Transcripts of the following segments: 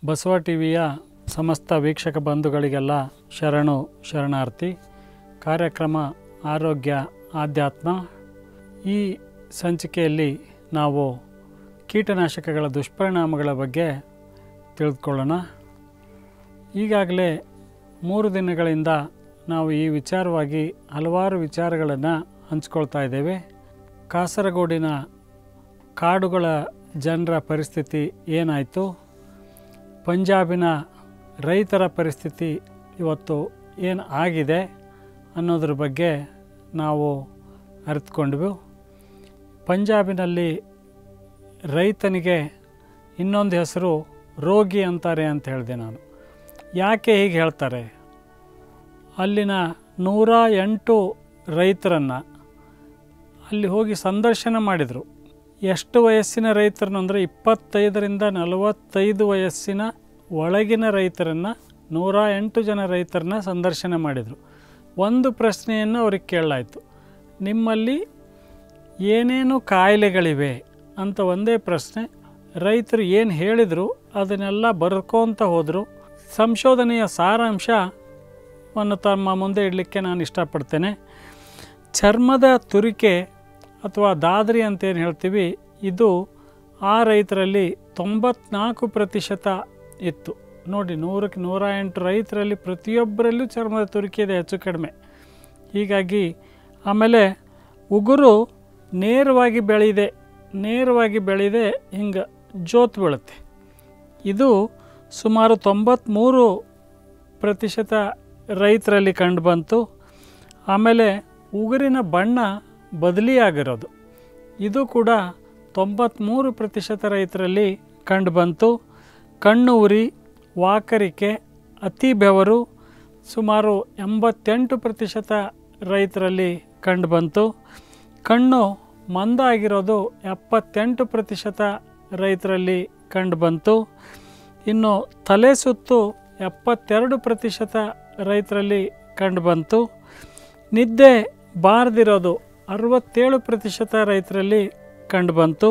ಬಸವ ಟಿವಿಯ ಸಮಸ್ತ ವೀಕ್ಷಕ ಬಂಧುಗಳಿಗೆಲ್ಲ ಶರಣು ಶರಣಾರ್ಥಿ ಕಾರ್ಯಕ್ರಮ ಆರೋಗ್ಯ ಆಧ್ಯಾತ್ಮ ಈ ಸಂಚಿಕೆಯಲ್ಲಿ ನಾವು ಕೀಟನಾಶಕಗಳ ದುಷ್ಪರಿಣಾಮಗಳ ಬಗ್ಗೆ ತಿಳಿದುಕೊಳ್ಳೋಣ ಈಗಾಗಲೇ ಮೂರು ದಿನಗಳಿಂದ ನಾವು ಈ ವಿಚಾರವಾಗಿ ಹಲವಾರು ವಿಚಾರಗಳನ್ನು ಹಂಚ್ಕೊಳ್ತಾ ಇದ್ದೇವೆ ಕಾಸರಗೋಡಿನ ಕಾಡುಗಳ ಜನರ ಪರಿಸ್ಥಿತಿ ಏನಾಯಿತು ಪಂಜಾಬಿನ ರೈತರ ಪರಿಸ್ಥಿತಿ ಇವತ್ತು ಏನು ಆಗಿದೆ ಅನ್ನೋದ್ರ ಬಗ್ಗೆ ನಾವು ಅರಿತುಕೊಂಡ್ವು ಪಂಜಾಬಿನಲ್ಲಿ ರೈತನಿಗೆ ಇನ್ನೊಂದು ಹೆಸರು ರೋಗಿ ಅಂತಾರೆ ಅಂತ ಹೇಳಿದೆ ನಾನು ಯಾಕೆ ಹೀಗೆ ಹೇಳ್ತಾರೆ ಅಲ್ಲಿನ ನೂರ ಎಂಟು ರೈತರನ್ನು ಅಲ್ಲಿ ಹೋಗಿ ಸಂದರ್ಶನ ಮಾಡಿದರು ಎಷ್ಟು ವಯಸ್ಸಿನ ರೈತರನ್ನು ಅಂದರೆ ಇಪ್ಪತ್ತೈದರಿಂದ ನಲವತ್ತೈದು ವಯಸ್ಸಿನ ಒಳಗಿನ ರೈತರನ್ನು ನೂರ ಎಂಟು ಜನ ರೈತರನ್ನ ಸಂದರ್ಶನ ಮಾಡಿದರು ಒಂದು ಪ್ರಶ್ನೆಯನ್ನು ಅವ್ರಿಗೆ ಕೇಳಲಾಯಿತು ನಿಮ್ಮಲ್ಲಿ ಏನೇನು ಕಾಯಿಲೆಗಳಿವೆ ಅಂತ ಒಂದೇ ಪ್ರಶ್ನೆ ರೈತರು ಏನು ಹೇಳಿದರು ಅದನ್ನೆಲ್ಲ ಬರ್ಕೋತ ಹೋದರು ಸಂಶೋಧನೆಯ ಸಾರಾಂಶವನ್ನು ತಮ್ಮ ಮುಂದೆ ಇಡಲಿಕ್ಕೆ ನಾನು ಇಷ್ಟಪಡ್ತೇನೆ ಚರ್ಮದ ತುರಿಕೆ ಅಥವಾ ದಾದ್ರಿ ಅಂತ ಏನು ಹೇಳ್ತೀವಿ ಇದು ಆ ರೈತರಲ್ಲಿ ತೊಂಬತ್ನಾಲ್ಕು ಪ್ರತಿಶತ ಇತ್ತು ನೋಡಿ ನೂರಕ್ಕೆ ನೂರ ಎಂಟು ರೈತರಲ್ಲಿ ಪ್ರತಿಯೊಬ್ಬರಲ್ಲೂ ಚರ್ಮದ ತುರಿಕೆ ಇದೆ ಹೆಚ್ಚು ಕಡಿಮೆ ಹೀಗಾಗಿ ಆಮೇಲೆ ಉಗುರು ನೇರವಾಗಿ ಬೆಳೆಯಿದೆ ನೇರವಾಗಿ ಬೆಳೆಯದೆ ಹಿಂಗೆ ಜೋತ್ ಬೀಳುತ್ತೆ ಇದು ಸುಮಾರು ತೊಂಬತ್ತ್ಮೂರು ಪ್ರತಿಶತ ರೈತರಲ್ಲಿ ಕಂಡುಬಂತು ಆಮೇಲೆ ಉಗುರಿನ ಬಣ್ಣ ಬದಲಿಯಾಗಿರೋದು ಇದು ಕೂಡ ತೊಂಬತ್ತ್ಮೂರು ಪ್ರತಿಶತ ರೈತರಲ್ಲಿ ಕಂಡುಬಂತು ಕಣ್ಣು ಉರಿ ವಾಕರಿಕೆ ಅತಿ ಬೆವರು ಸುಮಾರು ಎಂಬತ್ತೆಂಟು ಪ್ರತಿಶತ ರೈತರಲ್ಲಿ ಕಂಡುಬಂತು ಕಣ್ಣು ಮಂದ ಆಗಿರೋದು ಎಪ್ಪತ್ತೆಂಟು ಪ್ರತಿಶತ ರೈತರಲ್ಲಿ ಕಂಡುಬಂತು ಇನ್ನು ತಲೆ ಸುತ್ತು ಎಪ್ಪತ್ತೆರಡು ಪ್ರತಿಶತ ರೈತರಲ್ಲಿ ಕಂಡುಬಂತು ನಿದ್ದೆ ಬಾರದಿರೋದು ಅರವತ್ತೇಳು ಪ್ರತಿಶತ ರೈತರಲ್ಲಿ ಕಂಡುಬಂತು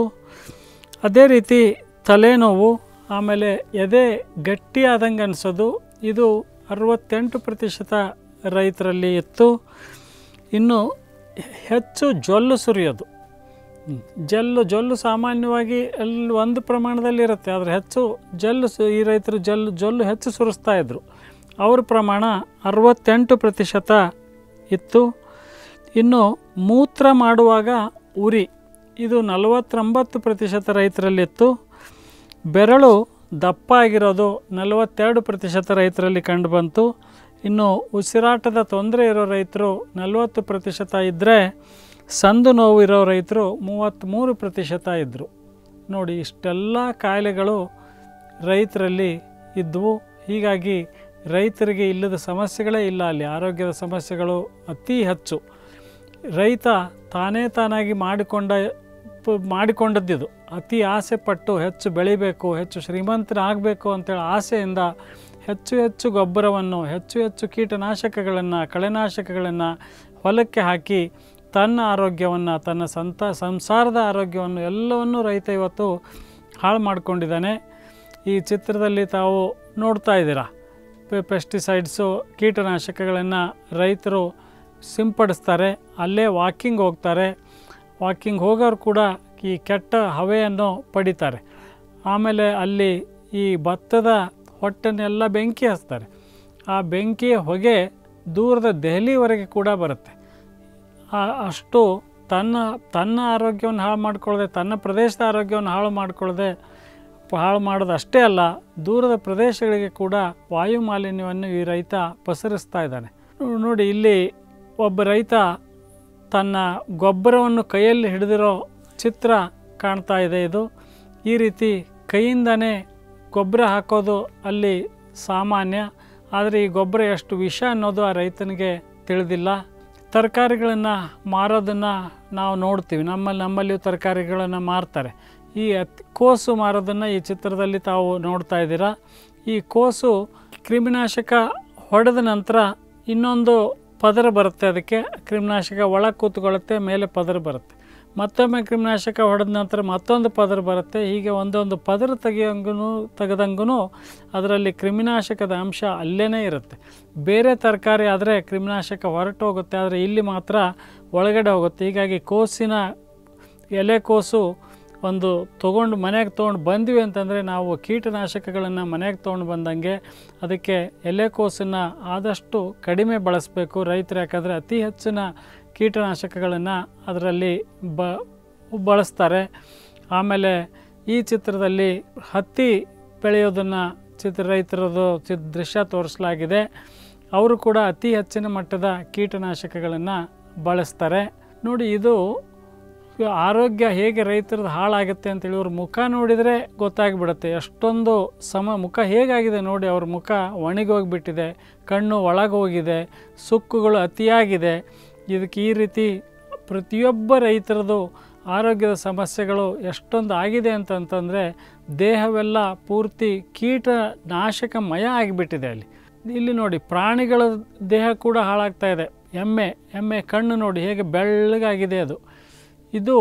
ಅದೇ ರೀತಿ ತಲೆನೋವು ಆಮೇಲೆ ಎದೆ ಗಟ್ಟಿಯಾದಂಗೆ ಅನಿಸೋದು ಇದು ಅರವತ್ತೆಂಟು ಪ್ರತಿಶತ ರೈತರಲ್ಲಿ ಇತ್ತು ಇನ್ನು ಹೆಚ್ಚು ಜೊಲ್ಲು ಸುರಿಯೋದು ಜಲ್ಲು ಜೊಲ್ಲು ಸಾಮಾನ್ಯವಾಗಿ ಅಲ್ಲಿ ಒಂದು ಪ್ರಮಾಣದಲ್ಲಿ ಇರುತ್ತೆ ಆದರೆ ಹೆಚ್ಚು ಜಲ್ಲು ಸು ಈ ರೈತರು ಜಲ್ಲು ಜೊಲ್ಲು ಹೆಚ್ಚು ಸುರಿಸ್ತಾ ಇದ್ದರು ಅವ್ರ ಪ್ರಮಾಣ ಅರವತ್ತೆಂಟು ಪ್ರತಿಶತ ಇತ್ತು ಇನ್ನು ಮೂತ್ರ ಮಾಡುವಾಗ ಉರಿ ಇದು ನಲವತ್ತೊಂಬತ್ತು ಪ್ರತಿಶತ ರೈತರಲ್ಲಿತ್ತು ಬೆರಳು ದಪ್ಪ ಆಗಿರೋದು ನಲವತ್ತೆರಡು ಪ್ರತಿಶತ ರೈತರಲ್ಲಿ ಕಂಡುಬಂತು ಇನ್ನು ಉಸಿರಾಟದ ತೊಂದರೆ ಇರೋ ರೈತರು ನಲವತ್ತು ಪ್ರತಿಶತ ಇದ್ದರೆ ಸಂದು ನೋವು ಇರೋ ರೈತರು ಮೂವತ್ತ್ಮೂರು ಪ್ರತಿಶತ ಇದ್ದರು ನೋಡಿ ಇಷ್ಟೆಲ್ಲ ಕಾಯಿಲೆಗಳು ರೈತರಲ್ಲಿ ಇದ್ದವು ಹೀಗಾಗಿ ರೈತರಿಗೆ ಇಲ್ಲದ ಸಮಸ್ಯೆಗಳೇ ಇಲ್ಲ ಅಲ್ಲಿ ಆರೋಗ್ಯದ ಸಮಸ್ಯೆಗಳು ಅತಿ ಹೆಚ್ಚು ರೈತ ತಾನೇ ತಾನಾಗಿ ಮಾಡಿಕೊಂಡ ಪ- ಮಾಡಿಕೊಂಡದ್ದಿದು ಅತಿ ಆಸೆ ಪಟ್ಟು ಹೆಚ್ಚು ಬೆಳಿಬೇಕು ಹೆಚ್ಚು ಶ್ರೀಮಂತನಾಗಬೇಕು ಅಂತೇಳಿ ಆಸೆಯಿಂದ ಹೆಚ್ಚು ಹೆಚ್ಚು ಗೊಬ್ಬರವನ್ನು ಹೆಚ್ಚು ಹೆಚ್ಚು ಕೀಟನಾಶಕಗಳನ್ನು ಕಳೆನಾಶಕಗಳನ್ನು ಹೊಲಕ್ಕೆ ಹಾಕಿ ತನ್ನ ಆರೋಗ್ಯವನ್ನು ತನ್ನ ಸಂತ ಸಂಸಾರದ ಆರೋಗ್ಯವನ್ನು ಎಲ್ಲವನ್ನೂ ರೈತ ಇವತ್ತು ಹಾಳು ಮಾಡಿಕೊಂಡಿದ್ದಾನೆ ಈ ಚಿತ್ರದಲ್ಲಿ ತಾವು ನೋಡ್ತಾ ಇದ್ದೀರಾ ಪೆ- ಪೆಸ್ಟಿಸೈಡ್ಸು ಕೀಟನಾಶಕಗಳನ್ನು ರೈತರು ಸಿಂಪಡಿಸ್ತಾರೆ ಅಲ್ಲೇ ವಾಕಿಂಗ್ ಹೋಗ್ತಾರೆ ವಾಕಿಂಗ್ ಹೋಗೋರು ಕೂಡ ಈ ಕೆಟ್ಟ ಹವೆಯನ್ನು ಪಡಿತಾರೆ ಆಮೇಲೆ ಅಲ್ಲಿ ಈ ಭತ್ತದ ಹೊಟ್ಟನ್ನೆಲ್ಲ ಬೆಂಕಿ ಹಚ್ತಾರೆ ಆ ಬೆಂಕಿಯ ಹೊಗೆ ದೂರದ ದೆಹಲಿವರೆಗೆ ಕೂಡ ಬರುತ್ತೆ ಆ- ಅಷ್ಟು ತನ್ನ ತನ್ನ ಆರೋಗ್ಯವನ್ನು ಹಾಳು ಮಾಡ್ಕೊಳ್ಳದೆ ತನ್ನ ಪ್ರದೇಶದ ಆರೋಗ್ಯವನ್ನು ಹಾಳು ಮಾಡ್ಕೊಳ್ಳದೆ ಹಾಳು ಮಾಡೋದು ಅಷ್ಟೇ ಅಲ್ಲ ದೂರದ ಪ್ರದೇಶಗಳಿಗೆ ಕೂಡ ವಾಯು ಮಾಲಿನ್ಯವನ್ನು ಈ ರೈತ ಪಸರಿಸ್ತಾ ಇದ್ದಾನೆ ನೋ- ನೋಡಿ ಇಲ್ಲಿ ಒಬ್ಬ ರೈತ ತನ್ನ ಗೊಬ್ಬರವನ್ನು ಕೈಯಲ್ಲಿ ಹಿಡಿದಿರೋ ಚಿತ್ರ ಕಾಣ್ತಾ ಇದೆ ಇದು ಈ ರೀತಿ ಕೈಯಿಂದನೇ ಗೊಬ್ಬರ ಹಾಕೋದು ಅಲ್ಲಿ ಸಾಮಾನ್ಯ ಆದರೆ ಈ ಗೊಬ್ಬರ ಎಷ್ಟು ವಿಷ ಅನ್ನೋದು ಆ ರೈತನಿಗೆ ತಿಳಿದಿಲ್ಲ ತರಕಾರಿಗಳನ್ನು ಮಾರೋದನ್ನು ನಾವು ನೋಡ್ತೀವಿ ನಮ್ಮಲ್ಲಿ ನಮ್ಮಲ್ಲಿಯೂ ತರಕಾರಿಗಳನ್ನು ಮಾರ್ತಾರೆ ಈ ಅತ್ ಕೋಸು ಮಾರೋದನ್ನು ಈ ಚಿತ್ರದಲ್ಲಿ ತಾವು ನೋಡ್ತಾ ಇದ್ದೀರಾ ಈ ಕೋಸು ಕ್ರಿಮಿನಾಶಕ ಹೊಡೆದ ನಂತರ ಇನ್ನೊಂದು ಪದರ ಬರುತ್ತೆ ಅದಕ್ಕೆ ಕ್ರಿಮಿನಾಶಕ ಒಳಗೆ ಕೂತ್ಕೊಳ್ಳುತ್ತೆ ಮೇಲೆ ಪದರ ಬರುತ್ತೆ ಮತ್ತೊಮ್ಮೆ ಕ್ರಿಮಿನಾಶಕ ಹೊಡೆದ ನಂತರ ಮತ್ತೊಂದು ಪದರ ಬರುತ್ತೆ ಹೀಗೆ ಒಂದೊಂದು ಪದರ ತೆಗಿಯಂಗೂ ತೆಗೆದಂಗೂ ಅದರಲ್ಲಿ ಕ್ರಿಮಿನಾಶಕದ ಅಂಶ ಅಲ್ಲೇ ಇರುತ್ತೆ ಬೇರೆ ತರಕಾರಿ ಆದರೆ ಕ್ರಿಮಿನಾಶಕ ಹೊರಟು ಹೋಗುತ್ತೆ ಆದರೆ ಇಲ್ಲಿ ಮಾತ್ರ ಒಳಗಡೆ ಹೋಗುತ್ತೆ ಹೀಗಾಗಿ ಕೋಸಿನ ಎಲೆಕೋಸು ಒಂದು ತೊಗೊಂಡು ಮನೆಗೆ ತೊಗೊಂಡು ಬಂದ್ವಿ ಅಂತಂದರೆ ನಾವು ಕೀಟನಾಶಕಗಳನ್ನು ಮನೆಗೆ ತೊಗೊಂಡು ಬಂದಂಗೆ ಅದಕ್ಕೆ ಎಲೆಕೋಸನ್ನು ಆದಷ್ಟು ಕಡಿಮೆ ಬಳಸಬೇಕು ರೈತರು ಯಾಕಂದರೆ ಅತಿ ಹೆಚ್ಚಿನ ಕೀಟನಾಶಕಗಳನ್ನು ಅದರಲ್ಲಿ ಬ ಬಳಸ್ತಾರೆ ಆಮೇಲೆ ಈ ಚಿತ್ರದಲ್ಲಿ ಹತ್ತಿ ಬೆಳೆಯೋದನ್ನು ಚಿತ್ರ ರೈತರದು ಚಿತ್ ದೃಶ್ಯ ತೋರಿಸಲಾಗಿದೆ ಅವರು ಕೂಡ ಅತಿ ಹೆಚ್ಚಿನ ಮಟ್ಟದ ಕೀಟನಾಶಕಗಳನ್ನು ಬಳಸ್ತಾರೆ ನೋಡಿ ಇದು ಆರೋಗ್ಯ ಹೇಗೆ ರೈತರದ್ದು ಹಾಳಾಗುತ್ತೆ ಅಂತೇಳಿ ಅವ್ರ ಮುಖ ನೋಡಿದರೆ ಗೊತ್ತಾಗ್ಬಿಡುತ್ತೆ ಎಷ್ಟೊಂದು ಸಮ ಮುಖ ಹೇಗಾಗಿದೆ ನೋಡಿ ಅವ್ರ ಮುಖ ಒಣಗೋಗಿಬಿಟ್ಟಿದೆ ಕಣ್ಣು ಒಳಗೋಗಿದೆ ಸುಕ್ಕುಗಳು ಅತಿಯಾಗಿದೆ ಇದಕ್ಕೆ ಈ ರೀತಿ ಪ್ರತಿಯೊಬ್ಬ ರೈತರದು ಆರೋಗ್ಯದ ಸಮಸ್ಯೆಗಳು ಎಷ್ಟೊಂದು ಆಗಿದೆ ಅಂತಂತಂದರೆ ದೇಹವೆಲ್ಲ ಪೂರ್ತಿ ಕೀಟನಾಶಕಮಯ ಆಗಿಬಿಟ್ಟಿದೆ ಅಲ್ಲಿ ಇಲ್ಲಿ ನೋಡಿ ಪ್ರಾಣಿಗಳ ದೇಹ ಕೂಡ ಹಾಳಾಗ್ತಾ ಇದೆ ಎಮ್ಮೆ ಎಮ್ಮೆ ಕಣ್ಣು ನೋಡಿ ಹೇಗೆ ಬೆಳ್ಳಗಾಗಿದೆ ಅದು ಇದು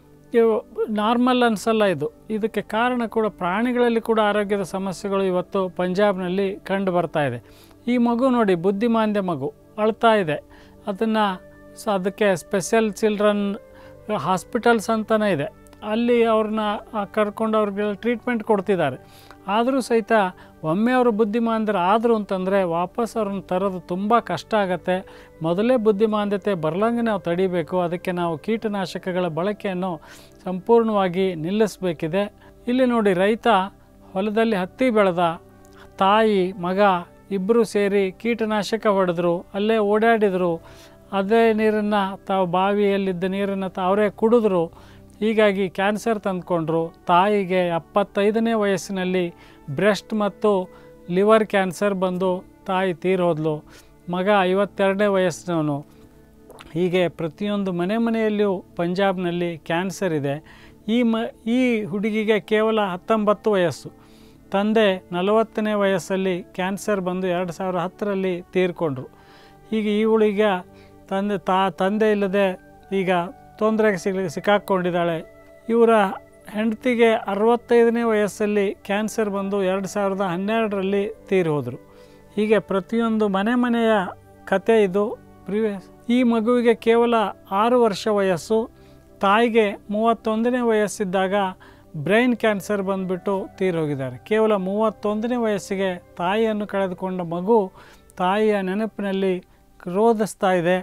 ನಾರ್ಮಲ್ ಅನಿಸಲ್ಲ ಇದು ಇದಕ್ಕೆ ಕಾರಣ ಕೂಡ ಪ್ರಾಣಿಗಳಲ್ಲಿ ಕೂಡ ಆರೋಗ್ಯದ ಸಮಸ್ಯೆಗಳು ಇವತ್ತು ಪಂಜಾಬ್ನಲ್ಲಿ ಕಂಡು ಬರ್ತಾ ಇದೆ ಈ ಮಗು ನೋಡಿ ಬುದ್ಧಿಮಾಂದ್ಯ ಮಗು ಅಳ್ತಾ ಇದೆ ಅದನ್ನು ಸ ಅದಕ್ಕೆ ಸ್ಪೆಷಲ್ ಚಿಲ್ಡ್ರನ್ ಹಾಸ್ಪಿಟಲ್ಸ್ ಅಂತಲೇ ಇದೆ ಅಲ್ಲಿ ಅವ್ರನ್ನ ಕರ್ಕೊಂಡು ಅವ್ರಿಗೆ ಟ್ರೀಟ್ಮೆಂಟ್ ಕೊಡ್ತಿದ್ದಾರೆ ಆದರೂ ಸಹಿತ ಒಮ್ಮೆ ಅವರು ಬುದ್ಧಿಮಾಂದ್ಯರು ಆದರು ಅಂತಂದರೆ ವಾಪಸ್ ಅವ್ರನ್ನ ತರೋದು ತುಂಬ ಕಷ್ಟ ಆಗುತ್ತೆ ಮೊದಲೇ ಬುದ್ಧಿಮಾಂದ್ಯತೆ ಬರ್ಲಂಗೆ ನಾವು ತಡಿಬೇಕು ಅದಕ್ಕೆ ನಾವು ಕೀಟನಾಶಕಗಳ ಬಳಕೆಯನ್ನು ಸಂಪೂರ್ಣವಾಗಿ ನಿಲ್ಲಿಸಬೇಕಿದೆ ಇಲ್ಲಿ ನೋಡಿ ರೈತ ಹೊಲದಲ್ಲಿ ಹತ್ತಿ ಬೆಳೆದ ತಾಯಿ ಮಗ ಇಬ್ಬರು ಸೇರಿ ಕೀಟನಾಶಕ ಹೊಡೆದ್ರು ಅಲ್ಲೇ ಓಡಾಡಿದರು ಅದೇ ನೀರನ್ನು ತಾವು ಬಾವಿಯಲ್ಲಿದ್ದ ನೀರನ್ನು ತಾ ಅವರೇ ಕುಡಿದ್ರು ಹೀಗಾಗಿ ಕ್ಯಾನ್ಸರ್ ತಂದುಕೊಂಡ್ರು ತಾಯಿಗೆ ಎಪ್ಪತ್ತೈದನೇ ವಯಸ್ಸಿನಲ್ಲಿ ಬ್ರೆಸ್ಟ್ ಮತ್ತು ಲಿವರ್ ಕ್ಯಾನ್ಸರ್ ಬಂದು ತಾಯಿ ತೀರೋದ್ಲು ಮಗ ಐವತ್ತೆರಡನೇ ವಯಸ್ಸಿನವನು ಹೀಗೆ ಪ್ರತಿಯೊಂದು ಮನೆ ಮನೆಯಲ್ಲಿಯೂ ಪಂಜಾಬ್ನಲ್ಲಿ ಕ್ಯಾನ್ಸರ್ ಇದೆ ಈ ಮ ಈ ಹುಡುಗಿಗೆ ಕೇವಲ ಹತ್ತೊಂಬತ್ತು ವಯಸ್ಸು ತಂದೆ ನಲವತ್ತನೇ ವಯಸ್ಸಲ್ಲಿ ಕ್ಯಾನ್ಸರ್ ಬಂದು ಎರಡು ಸಾವಿರ ಹತ್ತರಲ್ಲಿ ತೀರ್ಕೊಂಡ್ರು ಹೀಗೆ ಇವಳಿಗೆ ತಂದೆ ತಾ ತಂದೆ ಇಲ್ಲದೆ ಈಗ ತೊಂದರೆಗೆ ಸಿಗ್ಲಿ ಸಿಕ್ಕಾಕ್ಕೊಂಡಿದ್ದಾಳೆ ಇವರ ಹೆಂಡತಿಗೆ ಅರವತ್ತೈದನೇ ವಯಸ್ಸಲ್ಲಿ ಕ್ಯಾನ್ಸರ್ ಬಂದು ಎರಡು ಸಾವಿರದ ಹನ್ನೆರಡರಲ್ಲಿ ತೀರಿ ಹೋದರು ಹೀಗೆ ಪ್ರತಿಯೊಂದು ಮನೆ ಮನೆಯ ಕತೆ ಇದು ಪ್ರಿವಿಯಸ್ ಈ ಮಗುವಿಗೆ ಕೇವಲ ಆರು ವರ್ಷ ವಯಸ್ಸು ತಾಯಿಗೆ ಮೂವತ್ತೊಂದನೇ ವಯಸ್ಸಿದ್ದಾಗ ಬ್ರೈನ್ ಕ್ಯಾನ್ಸರ್ ಬಂದುಬಿಟ್ಟು ತೀರೋಗಿದ್ದಾರೆ ಕೇವಲ ಮೂವತ್ತೊಂದನೇ ವಯಸ್ಸಿಗೆ ತಾಯಿಯನ್ನು ಕಳೆದುಕೊಂಡ ಮಗು ತಾಯಿಯ ನೆನಪಿನಲ್ಲಿ ರೋಧಿಸ್ತಾ ಇದೆ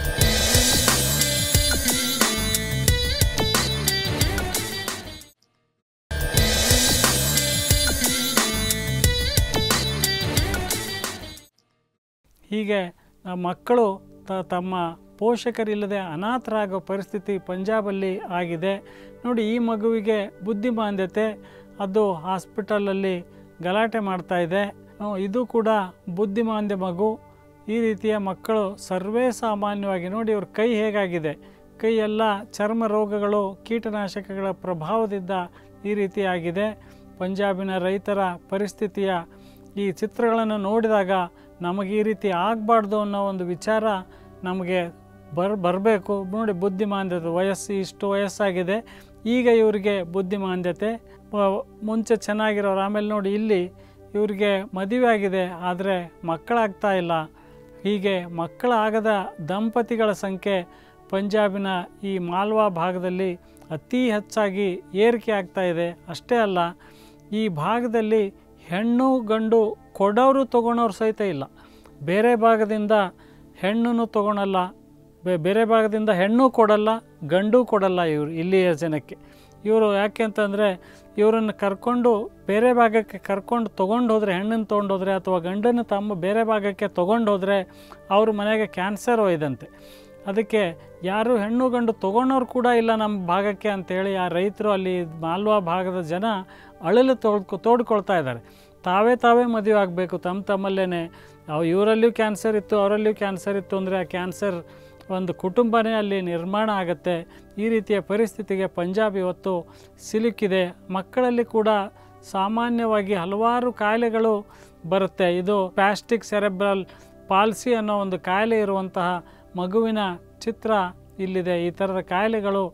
ಹೀಗೆ ಆ ಮಕ್ಕಳು ತ ತಮ್ಮ ಪೋಷಕರಿಲ್ಲದೆ ಅನಾಥರಾಗೋ ಪರಿಸ್ಥಿತಿ ಪಂಜಾಬಲ್ಲಿ ಆಗಿದೆ ನೋಡಿ ಈ ಮಗುವಿಗೆ ಬುದ್ಧಿಮಾಂದ್ಯತೆ ಅದು ಹಾಸ್ಪಿಟಲಲ್ಲಿ ಗಲಾಟೆ ಮಾಡ್ತಾ ಇದೆ ಹ್ಮ್, ಇದು ಕೂಡ ಬುದ್ಧಿಮಾಂದ್ಯ ಮಗು ಈ ರೀತಿಯ ಮಕ್ಕಳು ಸರ್ವೇ ಸಾಮಾನ್ಯವಾಗಿ ನೋಡಿ ಇವ್ರ ಕೈ ಹೇಗಾಗಿದೆ ಕೈ ಎಲ್ಲ ಚರ್ಮ ರೋಗಗಳು ಕೀಟನಾಶಕಗಳ ಪ್ರಭಾವದಿಂದ ಈ ರೀತಿ ಆಗಿದೆ ಪಂಜಾಬಿನ ರೈತರ ಪರಿಸ್ಥಿತಿಯ ಈ ಚಿತ್ರಗಳನ್ನು ನೋಡಿದಾಗ ನಮಗೆ ಈ ರೀತಿ ಆಗಬಾರ್ದು ಅನ್ನೋ ಒಂದು ವಿಚಾರ ನಮಗೆ ಬರ್ ಬರಬೇಕು ನೋಡಿ ಬುದ್ಧಿಮಾಂದ್ಯತೆ ವಯಸ್ಸು ಇಷ್ಟು ವಯಸ್ಸಾಗಿದೆ ಈಗ ಇವರಿಗೆ ಬುದ್ಧಿಮಾಂದ್ಯತೆ ವ- ಮುಂಚೆ ಚೆನ್ನಾಗಿರೋರು ಆಮೇಲೆ ನೋಡಿ ಇಲ್ಲಿ ಇವರಿಗೆ ಮದುವೆ ಆಗಿದೆ ಆದರೆ ಮಕ್ಕಳಾಗ್ತಾ ಇಲ್ಲ ಹೀಗೆ ಮಕ್ಕಳಾಗದ ದಂಪತಿಗಳ ಸಂಖ್ಯೆ ಪಂಜಾಬಿನ ಈ ಮಾಲ್ವಾ ಭಾಗದಲ್ಲಿ ಅತಿ ಹೆಚ್ಚಾಗಿ ಏರಿಕೆ ಆಗ್ತಾ ಇದೆ ಅಷ್ಟೇ ಅಲ್ಲ ಈ ಭಾಗದಲ್ಲಿ ಹೆಣ್ಣು ಗಂಡು ಕೊಡೋರು ತೊಗೊಳೋರು ಸಹಿತ ಇಲ್ಲ ಬೇರೆ ಭಾಗದಿಂದ ಹೆಣ್ಣನ್ನು ತೊಗೊಳಲ್ಲ ಬೆ- ಬೇರೆ ಭಾಗದಿಂದ ಹೆಣ್ಣು ಕೊಡಲ್ಲ ಗಂಡು ಕೊಡಲ್ಲ ಇವರು ಇಲ್ಲಿಯ ಜನಕ್ಕೆ ಇವರು ಯಾಕೆ ಅಂತಂದರೆ ಇವರನ್ನು ಕರ್ಕೊಂಡು ಬೇರೆ ಭಾಗಕ್ಕೆ ಕರ್ಕೊಂಡು ತೊಗೊಂಡು ಹೋದರೆ ಹೆಣ್ಣನ್ನು ತೊಗೊಂಡು ಹೋದರೆ ಅಥವಾ ಗಂಡನ್ನು ತಮ್ಮ ಬೇರೆ ಭಾಗಕ್ಕೆ ತೊಗೊಂಡು ಹೋದರೆ ಅವ್ರ ಮನೆಗೆ ಕ್ಯಾನ್ಸರ್ ಒಯ್ದಂತೆ ಅದಕ್ಕೆ ಯಾರು ಹೆಣ್ಣು ಗಂಡು ತೊಗೊಂಡವ್ರು ಕೂಡ ಇಲ್ಲ ನಮ್ಮ ಭಾಗಕ್ಕೆ ಅಂತೇಳಿ ಆ ರೈತರು ಅಲ್ಲಿ ಮಾಲ್ವಾ ಭಾಗದ ಜನ ಅಳಲು ತೋಡ್ಕೊ ತೋಡ್ಕೊಳ್ತಾ ಇದ್ದಾರೆ ತಾವೇ ತಾವೇ ಮದುವೆ ಆಗಬೇಕು ತಮ್ಮ ತಮ್ಮಲ್ಲೇ ಅವು ಇವರಲ್ಲಿಯೂ ಕ್ಯಾನ್ಸರ್ ಇತ್ತು ಅವರಲ್ಲಿಯೂ ಕ್ಯಾನ್ಸರ್ ಇತ್ತು ಅಂದರೆ ಆ ಕ್ಯಾನ್ಸರ್ ಒಂದು ಕುಟುಂಬನೇ ಅಲ್ಲಿ ನಿರ್ಮಾಣ ಆಗುತ್ತೆ ಈ ರೀತಿಯ ಪರಿಸ್ಥಿತಿಗೆ ಪಂಜಾಬ್ ಇವತ್ತು ಸಿಲುಕಿದೆ ಮಕ್ಕಳಲ್ಲಿ ಕೂಡ ಸಾಮಾನ್ಯವಾಗಿ ಹಲವಾರು ಕಾಯಿಲೆಗಳು ಬರುತ್ತೆ ಇದು ಪ್ಯಾಸ್ಟಿಕ್ ಸೆರೆಬ್ರಲ್ ಪಾಲ್ಸಿ ಅನ್ನೋ ಒಂದು ಕಾಯಿಲೆ ಇರುವಂತಹ ಮಗುವಿನ ಚಿತ್ರ ಇಲ್ಲಿದೆ ಈ ಥರದ ಕಾಯಿಲೆಗಳು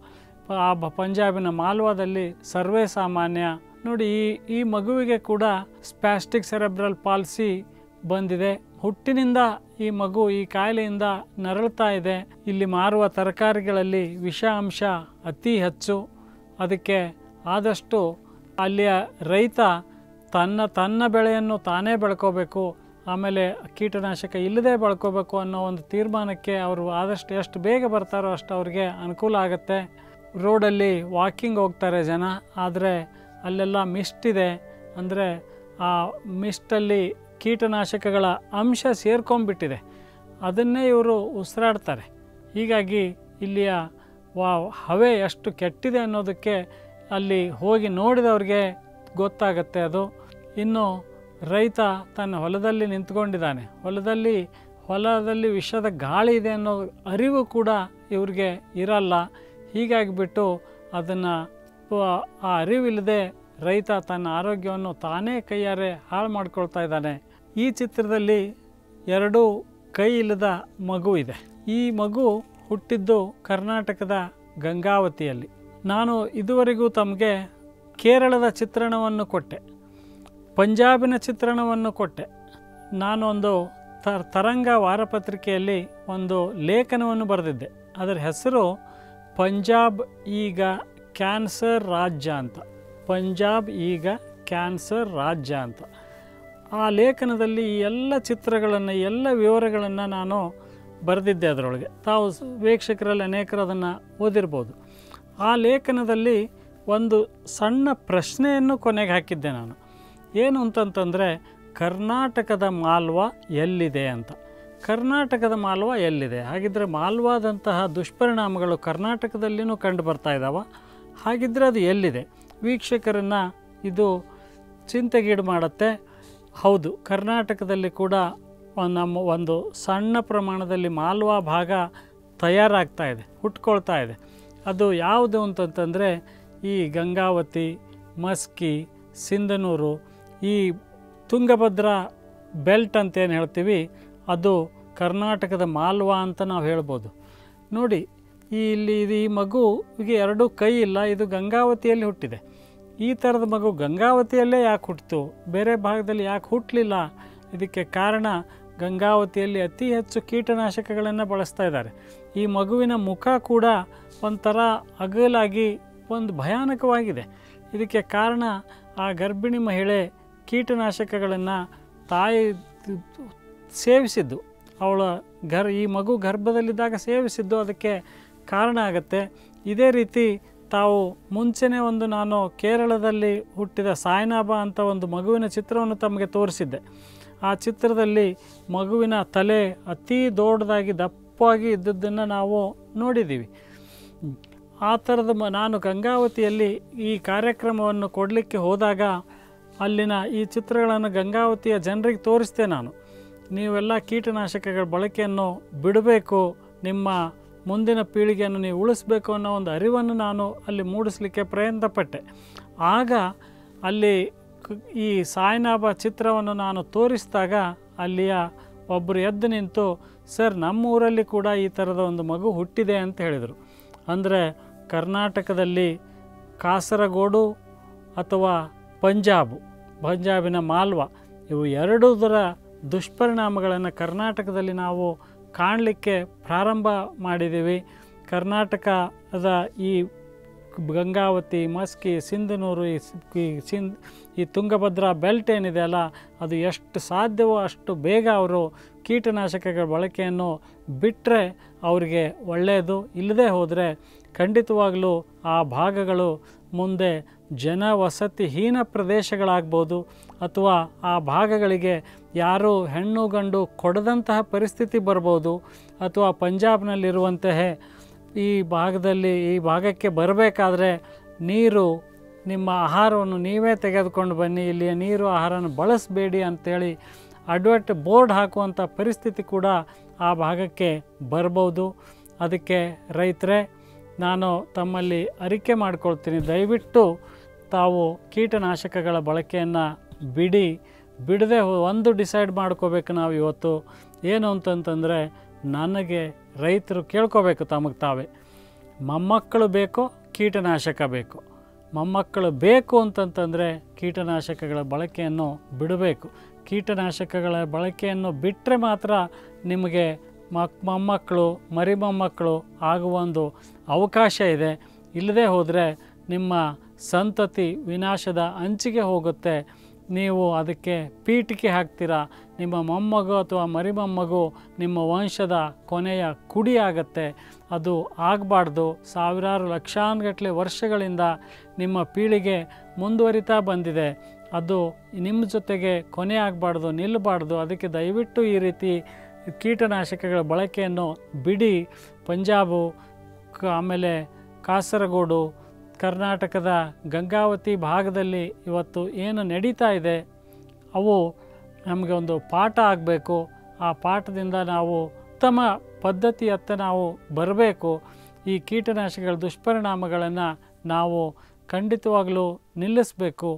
ಪ- ಆ ಬ- ಪಂಜಾಬಿನ ಮಾಲ್ವಾದಲ್ಲಿ ಸರ್ವೇ ಸಾಮಾನ್ಯ ನೋಡಿ ಈ ಈ ಮಗುವಿಗೆ ಕೂಡ ಸ್ಪ್ಯಾಸ್ಟಿಕ್ ಸೆರೆಬ್ರಲ್ ಪಾಲ್ಸಿ ಬಂದಿದೆ ಹುಟ್ಟಿನಿಂದ ಈ ಮಗು ಈ ಕಾಯಿಲೆಯಿಂದ ನರಳ್ತಾ ಇದೆ ಇಲ್ಲಿ ಮಾರುವ ತರಕಾರಿಗಳಲ್ಲಿ ವಿಷ ಅಂಶ ಅತಿ ಹೆಚ್ಚು ಅದಕ್ಕೆ ಆದಷ್ಟು ಅಲ್ಲಿಯ ರೈತ ತನ್ನ ತನ್ನ ಬೆಳೆಯನ್ನು ತಾನೇ ಬೆಳ್ಕೋಬೇಕು ಆಮೇಲೆ ಕೀಟನಾಶಕ ಇಲ್ಲದೆ ಬೆಳ್ಕೋಬೇಕು ಅನ್ನೋ ಒಂದು ತೀರ್ಮಾನಕ್ಕೆ ಅವರು ಆದಷ್ಟು ಎಷ್ಟು ಬೇಗ ಬರ್ತಾರೋ ಅಷ್ಟು ಅವ್ರಿಗೆ ಅನುಕೂಲ ಆಗುತ್ತೆ ರೋಡಲ್ಲಿ ವಾಕಿಂಗ್ ಹೋಗ್ತಾರೆ ಜನ ಆದರೆ ಅಲ್ಲೆಲ್ಲ ಮಿಸ್ಟ್ ಇದೆ ಅಂದರೆ ಆ ಮಿಸ್ಟಲ್ಲಿ ಕೀಟನಾಶಕಗಳ ಅಂಶ ಸೇರ್ಕೊಂಡ್ಬಿಟ್ಟಿದೆ ಅದನ್ನೇ ಇವರು ಉಸಿರಾಡ್ತಾರೆ ಹೀಗಾಗಿ ಇಲ್ಲಿಯ ವಾ ಹವೆ ಎಷ್ಟು ಕೆಟ್ಟಿದೆ ಅನ್ನೋದಕ್ಕೆ ಅಲ್ಲಿ ಹೋಗಿ ನೋಡಿದವ್ರಿಗೆ ಗೊತ್ತಾಗತ್ತೆ ಅದು ಇನ್ನು ರೈತ ತನ್ನ ಹೊಲದಲ್ಲಿ ನಿಂತ್ಕೊಂಡಿದ್ದಾನೆ ಹೊಲದಲ್ಲಿ ಹೊಲದಲ್ಲಿ ವಿಷದ ಗಾಳಿ ಇದೆ ಅನ್ನೋ ಅರಿವು ಕೂಡ ಇವ್ರಿಗೆ ಇರಲ್ಲ ಹೀಗಾಗಿಬಿಟ್ಟು ಅದನ್ನು ಆ ಅರಿವಿಲ್ಲದೆ ರೈತ ತನ್ನ ಆರೋಗ್ಯವನ್ನು ತಾನೇ ಕೈಯಾರೆ ಹಾಳು ಮಾಡ್ಕೊಳ್ತಾ ಇದ್ದಾನೆ ಈ ಚಿತ್ರದಲ್ಲಿ ಎರಡು ಕೈ ಇಲ್ಲದ ಮಗು ಇದೆ ಈ ಮಗು ಹುಟ್ಟಿದ್ದು ಕರ್ನಾಟಕದ ಗಂಗಾವತಿಯಲ್ಲಿ ನಾನು ಇದುವರೆಗೂ ತಮಗೆ ಕೇರಳದ ಚಿತ್ರಣವನ್ನು ಕೊಟ್ಟೆ ಪಂಜಾಬಿನ ಚಿತ್ರಣವನ್ನು ಕೊಟ್ಟೆ ನಾನೊಂದು ತ ತರಂಗ ವಾರಪತ್ರಿಕೆಯಲ್ಲಿ ಒಂದು ಲೇಖನವನ್ನು ಬರೆದಿದ್ದೆ ಅದರ ಹೆಸರು ಪಂಜಾಬ್ ಈಗ ಕ್ಯಾನ್ಸರ್ ರಾಜ್ಯ ಅಂತ ಪಂಜಾಬ್ ಈಗ ಕ್ಯಾನ್ಸರ್ ರಾಜ್ಯ ಅಂತ ಆ ಲೇಖನದಲ್ಲಿ ಈ ಎಲ್ಲ ಚಿತ್ರಗಳನ್ನು ಎಲ್ಲ ವಿವರಗಳನ್ನು ನಾನು ಬರೆದಿದ್ದೆ ಅದರೊಳಗೆ ತಾವು ಸ್- ವೀಕ್ಷಕರಲ್ಲಿ ಅನೇಕರು ಅದನ್ನು ಓದಿರ್ಬೋದು ಆ ಲೇಖನದಲ್ಲಿ ಒಂದು ಸಣ್ಣ ಪ್ರಶ್ನೆಯನ್ನು ಕೊನೆಗೆ ಹಾಕಿದ್ದೆ ನಾನು ಏನು ಅಂತಂತಂದರೆ ಕರ್ನಾಟಕದ ಮಾಲ್ವ ಎಲ್ಲಿದೆ ಅಂತ ಕರ್ನಾಟಕದ ಮಾಲ್ವ ಎಲ್ಲಿದೆ ಹಾಗಿದ್ದರೆ ಮಾಲ್ವಾದಂತಹ ದುಷ್ಪರಿಣಾಮಗಳು ಕರ್ನಾಟಕದಲ್ಲಿನೂ ಕಂಡು ಬರ್ತಾ ಇದ್ದಾವ ಹಾಗಿದ್ದರೆ ಅದು ಎಲ್ಲಿದೆ ವೀಕ್ಷಕರನ್ನು ಇದು ಚಿಂತೆಗೀಡು ಮಾಡುತ್ತೆ ಹೌದು ಕರ್ನಾಟಕದಲ್ಲಿ ಕೂಡ ಒಂದ್ ನಮ್ಮ ಒಂದು ಸಣ್ಣ ಪ್ರಮಾಣದಲ್ಲಿ ಮಾಲ್ವಾ ಭಾಗ ತಯಾರಾಗ್ತಾ ಇದೆ ಹುಟ್ಕೊಳ್ತಾ ಇದೆ ಅದು ಯಾವುದು ಅಂತಂತಂದರೆ ಈ ಗಂಗಾವತಿ ಮಸ್ಕಿ ಸಿಂಧನೂರು ಈ ತುಂಗಭದ್ರಾ ಬೆಲ್ಟ್ ಅಂತ ಏನು ಹೇಳ್ತೀವಿ ಅದು ಕರ್ನಾಟಕದ ಮಾಲ್ವಾ ಅಂತ ನಾವು ಹೇಳ್ಬೋದು ನೋಡಿ ಈ ಇಲ್ಲಿ ಇದು ಈ ಮಗುವಿಗೆ ಎರಡೂ ಕೈ ಇಲ್ಲ ಇದು ಗಂಗಾವತಿಯಲ್ಲಿ ಹುಟ್ಟಿದೆ ಈ ಥರದ ಮಗು ಗಂಗಾವತಿಯಲ್ಲೇ ಯಾಕೆ ಹುಟ್ಟಿತು ಬೇರೆ ಭಾಗದಲ್ಲಿ ಯಾಕೆ ಹುಟ್ಟಲಿಲ್ಲ ಇದಕ್ಕೆ ಕಾರಣ ಗಂಗಾವತಿಯಲ್ಲಿ ಅತಿ ಹೆಚ್ಚು ಕೀಟನಾಶಕಗಳನ್ನು ಬಳಸ್ತಾ ಇದ್ದಾರೆ ಈ ಮಗುವಿನ ಮುಖ ಕೂಡ ಒಂಥರ ಅಗಲಾಗಿ ಒಂದು ಭಯಾನಕವಾಗಿದೆ ಇದಕ್ಕೆ ಕಾರಣ ಆ ಗರ್ಭಿಣಿ ಮಹಿಳೆ ಕೀಟನಾಶಕಗಳನ್ನು ತಾಯಿ ಸೇವಿಸಿದ್ದು ಅವಳ ಗರ್ ಈ ಮಗು ಗರ್ಭದಲ್ಲಿದ್ದಾಗ ಸೇವಿಸಿದ್ದು ಅದಕ್ಕೆ ಕಾರಣ ಆಗುತ್ತೆ ಇದೇ ರೀತಿ ತಾವು ಮುಂಚೆನೇ ಒಂದು ನಾನು ಕೇರಳದಲ್ಲಿ ಹುಟ್ಟಿದ ಸಾಯ್ನಾಬಾ ಅಂತ ಒಂದು ಮಗುವಿನ ಚಿತ್ರವನ್ನು ತಮಗೆ ತೋರಿಸಿದ್ದೆ ಆ ಚಿತ್ರದಲ್ಲಿ ಮಗುವಿನ ತಲೆ ಅತೀ ದೊಡ್ಡದಾಗಿ ದಪ್ಪವಾಗಿ ಇದ್ದದ್ದನ್ನು ನಾವು ನೋಡಿದ್ದೀವಿ ಹ್ಮ್. ಆ ಥರದ ಮ ನಾನು ಗಂಗಾವತಿಯಲ್ಲಿ ಈ ಕಾರ್ಯಕ್ರಮವನ್ನು ಕೊಡಲಿಕ್ಕೆ ಹೋದಾಗ ಅಲ್ಲಿನ ಈ ಚಿತ್ರಗಳನ್ನು ಗಂಗಾವತಿಯ ಜನರಿಗೆ ತೋರಿಸ್ದೆ ನಾನು ನೀವೆಲ್ಲ ಕೀಟನಾಶಕಗಳ ಬಳಕೆಯನ್ನು ಬಿಡಬೇಕು ನಿಮ್ಮ ಮುಂದಿನ ಪೀಳಿಗೆಯನ್ನು ನೀವು ಉಳಿಸ್ಬೇಕು ಅನ್ನೋ ಒಂದು ಅರಿವನ್ನು ನಾನು ಅಲ್ಲಿ ಮೂಡಿಸಲಿಕ್ಕೆ ಪ್ರಯತ್ನಪಟ್ಟೆ ಆಗ ಅಲ್ಲಿ ಕ- ಈ ಸಾಯ್ನಾಬ ಚಿತ್ರವನ್ನು ನಾನು ತೋರಿಸಿದಾಗ ಅಲ್ಲಿಯ ಒಬ್ಬರು ಎದ್ದು ನಿಂತು ಸರ್ ನಮ್ಮ ಊರಲ್ಲಿ ಕೂಡ ಈ ಥರದ ಒಂದು ಮಗು ಹುಟ್ಟಿದೆ ಅಂತ ಹೇಳಿದರು ಅಂದರೆ ಕರ್ನಾಟಕದಲ್ಲಿ ಕಾಸರಗೋಡು ಅಥವಾ ಪಂಜಾಬು ಪಂಜಾಬಿನ ಮಾಲ್ವಾ ಇವು ಎರಡೂದರ ದುಷ್ಪರಿಣಾಮಗಳನ್ನು ಕರ್ನಾಟಕದಲ್ಲಿ ನಾವು ಕಾಣಲಿಕ್ಕೆ ಪ್ರಾರಂಭ ಮಾಡಿದ್ದೀವಿ ಕರ್ನಾಟಕದ ಈ ಗಂಗಾವತಿ ಮಸ್ಕಿ ಸಿಂಧನೂರು ಈ ಸ್- ಈ ಸಿಂದ್ ಈ ತುಂಗಭದ್ರಾ ಬೆಲ್ಟ್ ಏನಿದೆ ಅಲ್ಲ ಅದು ಎಷ್ಟು ಸಾಧ್ಯವೋ ಅಷ್ಟು ಬೇಗ ಅವರು ಕೀಟನಾಶಕಗಳ ಬಳಕೆಯನ್ನು ಬಿಟ್ಟರೆ ಅವರಿಗೆ ಒಳ್ಳೆಯದು ಇಲ್ಲದೆ ಹೋದರೆ ಖಂಡಿತವಾಗಲೂ ಆ ಭಾಗಗಳು ಮುಂದೆ ಜನವಸತಿಹೀನ ಪ್ರದೇಶಗಳಾಗ್ಬೋದು ಅಥವಾ ಆ ಭಾಗಗಳಿಗೆ ಯಾರೂ ಹೆಣ್ಣು ಗಂಡು ಕೊಡದಂತಹ ಪರಿಸ್ಥಿತಿ ಬರ್ಬೋದು ಅಥವಾ ಪಂಜಾಬ್ನಲ್ಲಿರುವಂತಹ ಈ ಭಾಗದಲ್ಲಿ ಈ ಭಾಗಕ್ಕೆ ಬರಬೇಕಾದ್ರೆ ನೀರು ನಿಮ್ಮ ಆಹಾರವನ್ನು ನೀವೇ ತೆಗೆದುಕೊಂಡು ಬನ್ನಿ ಇಲ್ಲಿಯ ನೀರು ಆಹಾರನ ಬಳಸಬೇಡಿ ಅಂಥೇಳಿ ಅಡ್ವರ್ಟ್ ಬೋರ್ಡ್ ಹಾಕುವಂಥ ಪರಿಸ್ಥಿತಿ ಕೂಡ ಆ ಭಾಗಕ್ಕೆ ಬರ್ಬೋದು ಅದಕ್ಕೆ ರೈತರೇ ನಾನು ತಮ್ಮಲ್ಲಿ ಅರಿಕೆ ಮಾಡ್ಕೊಳ್ತೀನಿ ದಯವಿಟ್ಟು ತಾವು ಕೀಟನಾಶಕಗಳ ಬಳಕೆಯನ್ನು ಬಿಡಿ ಬಿಡದೆ ಒಂದು ಡಿಸೈಡ್ ಮಾಡ್ಕೋಬೇಕು ನಾವು ಇವತ್ತು ಏನು ಅಂತಂತಂದರೆ ನನಗೆ ರೈತರು ಕೇಳ್ಕೋಬೇಕು ತಮಗೆ ತಾವೇ ಮೊಮ್ಮಕ್ಕಳು ಬೇಕೋ ಕೀಟನಾಶಕ ಬೇಕು ಮೊಮ್ಮಕ್ಕಳು ಬೇಕು ಅಂತಂತಂದರೆ ಕೀಟನಾಶಕಗಳ ಬಳಕೆಯನ್ನು ಬಿಡಬೇಕು ಕೀಟನಾಶಕಗಳ ಬಳಕೆಯನ್ನು ಬಿಟ್ಟರೆ ಮಾತ್ರ ನಿಮಗೆ ಮಕ್ ಮೊಮ್ಮಕ್ಕಳು ಮರಿ ಮೊಮ್ಮಕ್ಕಳು ಆಗುವ ಒಂದು ಅವಕಾಶ ಇದೆ ಇಲ್ಲದೆ ಹೋದರೆ ನಿಮ್ಮ ಸಂತತಿ ವಿನಾಶದ ಅಂಚಿಗೆ ಹೋಗುತ್ತೆ ನೀವು ಅದಕ್ಕೆ ಪೀಠಿಕೆ ಹಾಕ್ತೀರಾ ನಿಮ್ಮ ಮೊಮ್ಮಗು ಅಥವಾ ಮರಿ ಮೊಮ್ಮಗು ನಿಮ್ಮ ವಂಶದ ಕೊನೆಯ ಕುಡಿ ಆಗತ್ತೆ ಅದು ಆಗಬಾರ್ದು ಸಾವಿರಾರು ಲಕ್ಷಾನುಗಟ್ಟಲೆ ವರ್ಷಗಳಿಂದ ನಿಮ್ಮ ಪೀಳಿಗೆ ಮುಂದುವರಿತಾ ಬಂದಿದೆ ಅದು ನಿಮ್ಮ ಜೊತೆಗೆ ಕೊನೆ ಆಗಬಾರ್ದು ನಿಲ್ಲಬಾರ್ದು ಅದಕ್ಕೆ ದಯವಿಟ್ಟು ಈ ರೀತಿ ಕೀಟನಾಶಕಗಳ ಬಳಕೆಯನ್ನು ಬಿಡಿ ಪಂಜಾಬು ಕ ಆಮೇಲೆ ಕಾಸರಗೋಡು ಕರ್ನಾಟಕದ ಗಂಗಾವತಿ ಭಾಗದಲ್ಲಿ ಇವತ್ತು ಏನು ನಡೀತಾ ಇದೆ ಅವು ನಮಗೆ ಒಂದು ಪಾಠ ಆಗಬೇಕು ಆ ಪಾಠದಿಂದ ನಾವು ಉತ್ತಮ ಪದ್ಧತಿಯತ್ತ ನಾವು ಬರಬೇಕು ಈ ಕೀಟನಾಶಕಗಳ ದುಷ್ಪರಿಣಾಮಗಳನ್ನು ನಾವು ಖಂಡಿತವಾಗಲೂ ನಿಲ್ಲಿಸಬೇಕು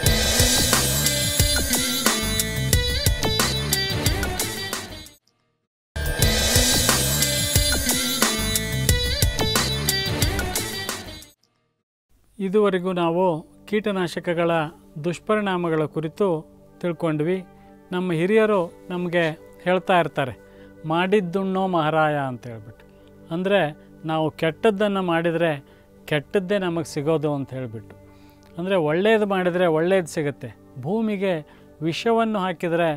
ಇದುವರೆಗೂ ನಾವು ಕೀಟನಾಶಕಗಳ ದುಷ್ಪರಿಣಾಮಗಳ ಕುರಿತು ತಿಳ್ಕೊಂಡ್ವಿ ನಮ್ಮ ಹಿರಿಯರು ನಮಗೆ ಹೇಳ್ತಾ ಇರ್ತಾರೆ ಮಾಡಿದ್ದುಣ್ಣೋ ಮಹಾರಾಯ ಅಂತ ಹೇಳ್ಬಿಟ್ಟು ಅಂದರೆ ನಾವು ಕೆಟ್ಟದ್ದನ್ನು ಮಾಡಿದರೆ ಕೆಟ್ಟದ್ದೇ ನಮಗೆ ಸಿಗೋದು ಅಂತ ಹೇಳಿಬಿಟ್ಟು ಅಂದರೆ ಒಳ್ಳೆಯದು ಮಾಡಿದರೆ ಒಳ್ಳೆಯದು ಸಿಗುತ್ತೆ ಭೂಮಿಗೆ ವಿಷವನ್ನು ಹಾಕಿದರೆ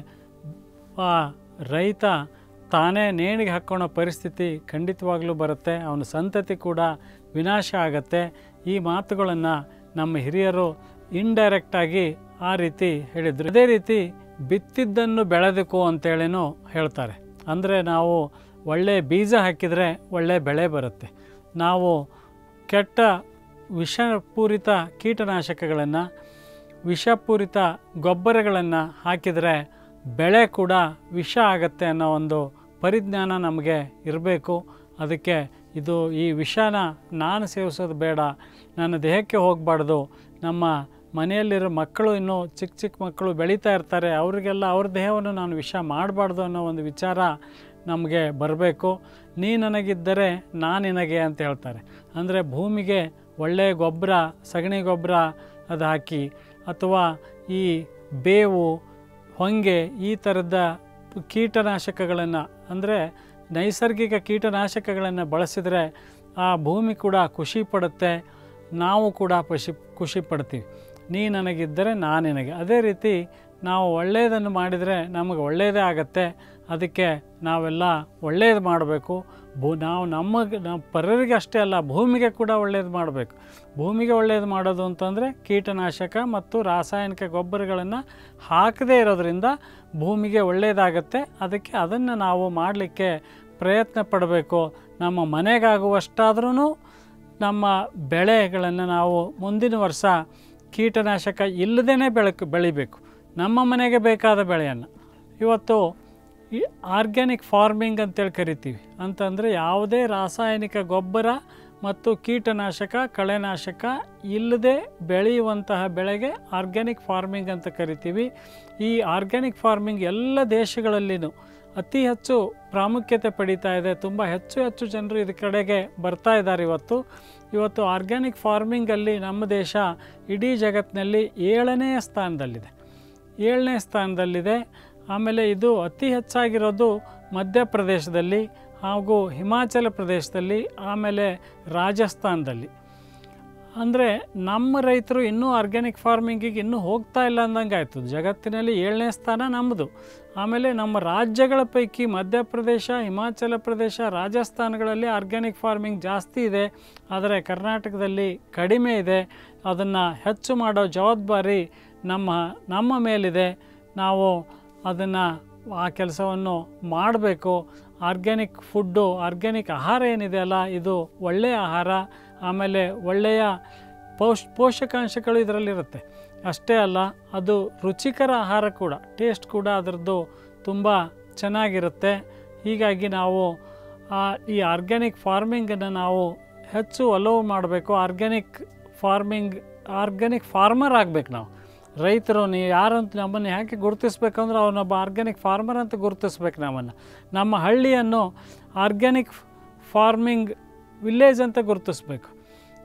ಆ ರೈತ ತಾನೇ ನೇಣಿಗೆ ಹಾಕ್ಕೊಳೋ ಪರಿಸ್ಥಿತಿ ಖಂಡಿತವಾಗ್ಲೂ ಬರುತ್ತೆ ಅವನ ಸಂತತಿ ಕೂಡ ವಿನಾಶ ಆಗತ್ತೆ ಈ ಮಾತುಗಳನ್ನು ನಮ್ಮ ಹಿರಿಯರು ಇಂಡೈರೆಕ್ಟಾಗಿ ಆ ರೀತಿ ಹೇಳಿದರು ಅದೇ ರೀತಿ ಬಿತ್ತಿದ್ದನ್ನು ಬೆಳೆದಕ್ಕೂ ಅಂತೇಳಿನೂ ಹೇಳ್ತಾರೆ ಅಂದರೆ ನಾವು ಒಳ್ಳೆಯ ಬೀಜ ಹಾಕಿದರೆ ಒಳ್ಳೆಯ ಬೆಳೆ ಬರುತ್ತೆ ನಾವು ಕೆಟ್ಟ ವಿಷಪೂರಿತ ಕೀಟನಾಶಕಗಳನ್ನು ವಿಷಪೂರಿತ ಗೊಬ್ಬರಗಳನ್ನು ಹಾಕಿದರೆ ಬೆಳೆ ಕೂಡ ವಿಷ ಆಗತ್ತೆ ಅನ್ನೋ ಒಂದು ಪರಿಜ್ಞಾನ ನಮಗೆ ಇರಬೇಕು ಅದಕ್ಕೆ ಇದು ಈ ವಿಷನ ನಾನು ಸೇವಿಸೋದು ಬೇಡ ನನ್ನ ದೇಹಕ್ಕೆ ಹೋಗಬಾರ್ದು ನಮ್ಮ ಮನೆಯಲ್ಲಿರೋ ಮಕ್ಕಳು ಇನ್ನೂ ಚಿಕ್ಕ ಚಿಕ್ಕ ಮಕ್ಕಳು ಬೆಳೀತಾ ಇರ್ತಾರೆ ಅವರಿಗೆಲ್ಲ ಅವ್ರ ದೇಹವನ್ನು ನಾನು ವಿಷ ಮಾಡಬಾರ್ದು ಅನ್ನೋ ಒಂದು ವಿಚಾರ ನಮಗೆ ಬರಬೇಕು ನೀ ನನಗಿದ್ದರೆ ನಾನು ನಿನಗೆ ಅಂತ ಹೇಳ್ತಾರೆ ಅಂದರೆ ಭೂಮಿಗೆ ಒಳ್ಳೆಯ ಗೊಬ್ಬರ ಸಗಣಿ ಗೊಬ್ಬರ ಅದು ಹಾಕಿ ಅಥವಾ ಈ ಬೇವು ಹೊಂಗೆ ಈ ಥರದ ಕೀಟನಾಶಕಗಳನ್ನು ಅಂದರೆ ನೈಸರ್ಗಿಕ ಕೀಟನಾಶಕಗಳನ್ನು ಬಳಸಿದರೆ ಆ ಭೂಮಿ ಕೂಡ ಖುಷಿ ಪಡುತ್ತೆ ನಾವು ಕೂಡ ಖುಷಿ ಖುಷಿ ಪಡ್ತೀವಿ ನೀ ನನಗಿದ್ದರೆ ನಾನು ನಿನಗೆ ಅದೇ ರೀತಿ ನಾವು ಒಳ್ಳೆಯದನ್ನು ಮಾಡಿದರೆ ನಮಗೆ ಒಳ್ಳೆಯದೇ ಆಗತ್ತೆ ಅದಕ್ಕೆ ನಾವೆಲ್ಲ ಒಳ್ಳೆಯದು ಮಾಡಬೇಕು ಭೂ ನಾವು ನಮಗೆ ನಮ್ಮ ಪರರಿಗೆ ಅಷ್ಟೇ ಅಲ್ಲ ಭೂಮಿಗೆ ಕೂಡ ಒಳ್ಳೆಯದು ಮಾಡಬೇಕು ಭೂಮಿಗೆ ಒಳ್ಳೆಯದು ಮಾಡೋದು ಅಂತಂದರೆ ಕೀಟನಾಶಕ ಮತ್ತು ರಾಸಾಯನಿಕ ಗೊಬ್ಬರಗಳನ್ನು ಹಾಕದೇ ಇರೋದ್ರಿಂದ ಭೂಮಿಗೆ ಒಳ್ಳೆಯದಾಗತ್ತೆ ಅದಕ್ಕೆ ಅದನ್ನು ನಾವು ಮಾಡಲಿಕ್ಕೆ ಪ್ರಯತ್ನ ಪಡಬೇಕು ನಮ್ಮ ಮನೆಗಾಗುವಷ್ಟಾದ್ರೂ ನಮ್ಮ ಬೆಳೆಗಳನ್ನು ನಾವು ಮುಂದಿನ ವರ್ಷ ಕೀಟನಾಶಕ ಇಲ್ಲದೇ ಬೆಳಕು ಬೆಳಿಬೇಕು ನಮ್ಮ ಮನೆಗೆ ಬೇಕಾದ ಬೆಳೆಯನ್ನು ಇವತ್ತು ಈ ಆರ್ಗ್ಯಾನಿಕ್ ಫಾರ್ಮಿಂಗ್ ಅಂತೇಳಿ ಕರಿತೀವಿ ಅಂತಂದರೆ ಯಾವುದೇ ರಾಸಾಯನಿಕ ಗೊಬ್ಬರ ಮತ್ತು ಕೀಟನಾಶಕ ಕಳೆನಾಶಕ ಇಲ್ಲದೆ ಬೆಳೆಯುವಂತಹ ಬೆಳೆಗೆ ಆರ್ಗ್ಯಾನಿಕ್ ಫಾರ್ಮಿಂಗ್ ಅಂತ ಕರಿತೀವಿ ಈ ಆರ್ಗ್ಯಾನಿಕ್ ಫಾರ್ಮಿಂಗ್ ಎಲ್ಲ ದೇಶಗಳಲ್ಲಿನೂ ಅತಿ ಹೆಚ್ಚು ಪ್ರಾಮುಖ್ಯತೆ ಪಡೀತಾ ಇದೆ ತುಂಬ ಹೆಚ್ಚು ಹೆಚ್ಚು ಜನರು ಇದ್ರ ಕಡೆಗೆ ಬರ್ತಾ ಇದ್ದಾರೆ ಇವತ್ತು ಇವತ್ತು ಆರ್ಗ್ಯಾನಿಕ್ ಫಾರ್ಮಿಂಗಲ್ಲಿ ನಮ್ಮ ದೇಶ ಇಡೀ ಜಗತ್ತಿನಲ್ಲಿ ಏಳನೇ ಸ್ಥಾನದಲ್ಲಿದೆ ಏಳನೇ ಸ್ಥಾನದಲ್ಲಿದೆ ಆಮೇಲೆ ಇದು ಅತಿ ಹೆಚ್ಚಾಗಿರೋದು ಮಧ್ಯಪ್ರದೇಶದಲ್ಲಿ ಹಾಗೂ ಹಿಮಾಚಲ ಪ್ರದೇಶದಲ್ಲಿ ಆಮೇಲೆ ರಾಜಸ್ಥಾನದಲ್ಲಿ ಅಂದರೆ ನಮ್ಮ ರೈತರು ಇನ್ನೂ ಆರ್ಗ್ಯಾನಿಕ್ ಫಾರ್ಮಿಂಗಿಗೆ ಇನ್ನೂ ಹೋಗ್ತಾ ಇಲ್ಲ ಅಂದಂಗೆ ಆಯಿತು ಜಗತ್ತಿನಲ್ಲಿ ಏಳನೇ ಸ್ಥಾನ ನಮ್ಮದು ಆಮೇಲೆ ನಮ್ಮ ರಾಜ್ಯಗಳ ಪೈಕಿ ಮಧ್ಯಪ್ರದೇಶ ಹಿಮಾಚಲ ಪ್ರದೇಶ ರಾಜಸ್ಥಾನಗಳಲ್ಲಿ ಆರ್ಗ್ಯಾನಿಕ್ ಫಾರ್ಮಿಂಗ್ ಜಾಸ್ತಿ ಇದೆ ಆದರೆ ಕರ್ನಾಟಕದಲ್ಲಿ ಕಡಿಮೆ ಇದೆ ಅದನ್ನು ಹೆಚ್ಚು ಮಾಡೋ ಜವಾಬ್ದಾರಿ ನಮ್ಮ ನಮ್ಮ ಮೇಲಿದೆ ನಾವು ಅದನ್ನು ಆ ಕೆಲಸವನ್ನು ಮಾಡಬೇಕು ಆರ್ಗ್ಯಾನಿಕ್ ಫುಡ್ಡು ಆರ್ಗ್ಯಾನಿಕ್ ಆಹಾರ ಏನಿದೆ ಅಲ್ಲ ಇದು ಒಳ್ಳೆಯ ಆಹಾರ ಆಮೇಲೆ ಒಳ್ಳೆಯ ಪೌಷ್ ಪೋಷಕಾಂಶಗಳು ಇದರಲ್ಲಿರುತ್ತೆ ಅಷ್ಟೇ ಅಲ್ಲ ಅದು ರುಚಿಕರ ಆಹಾರ ಕೂಡ ಟೇಸ್ಟ್ ಕೂಡ ಅದರದ್ದು ತುಂಬ ಚೆನ್ನಾಗಿರುತ್ತೆ ಹೀಗಾಗಿ ನಾವು ಆ ಈ ಆರ್ಗ್ಯಾನಿಕ್ ಫಾರ್ಮಿಂಗನ್ನು ನಾವು ಹೆಚ್ಚು ಒಲವು ಮಾಡಬೇಕು ಆರ್ಗ್ಯಾನಿಕ್ ಫಾರ್ಮಿಂಗ್ ಆರ್ಗ್ಯಾನಿಕ್ ಫಾರ್ಮರ್ ಆಗಬೇಕು ನಾವು ರೈತರು ನೀವು ಯಾರಂತ ನಮ್ಮನ್ನು ಯಾಕೆ ಗುರುತಿಸ್ಬೇಕಂದ್ರೆ ಅವನೊಬ್ಬ ಆರ್ಗ್ಯಾನಿಕ್ ಫಾರ್ಮರ್ ಅಂತ ಗುರುತಿಸ್ಬೇಕು ನಮ್ಮನ್ನು ನಮ್ಮ ಹಳ್ಳಿಯನ್ನು ಆರ್ಗ್ಯಾನಿಕ್ ಫಾರ್ಮಿಂಗ್ ವಿಲೇಜ್ ಅಂತ ಗುರುತಿಸ್ಬೇಕು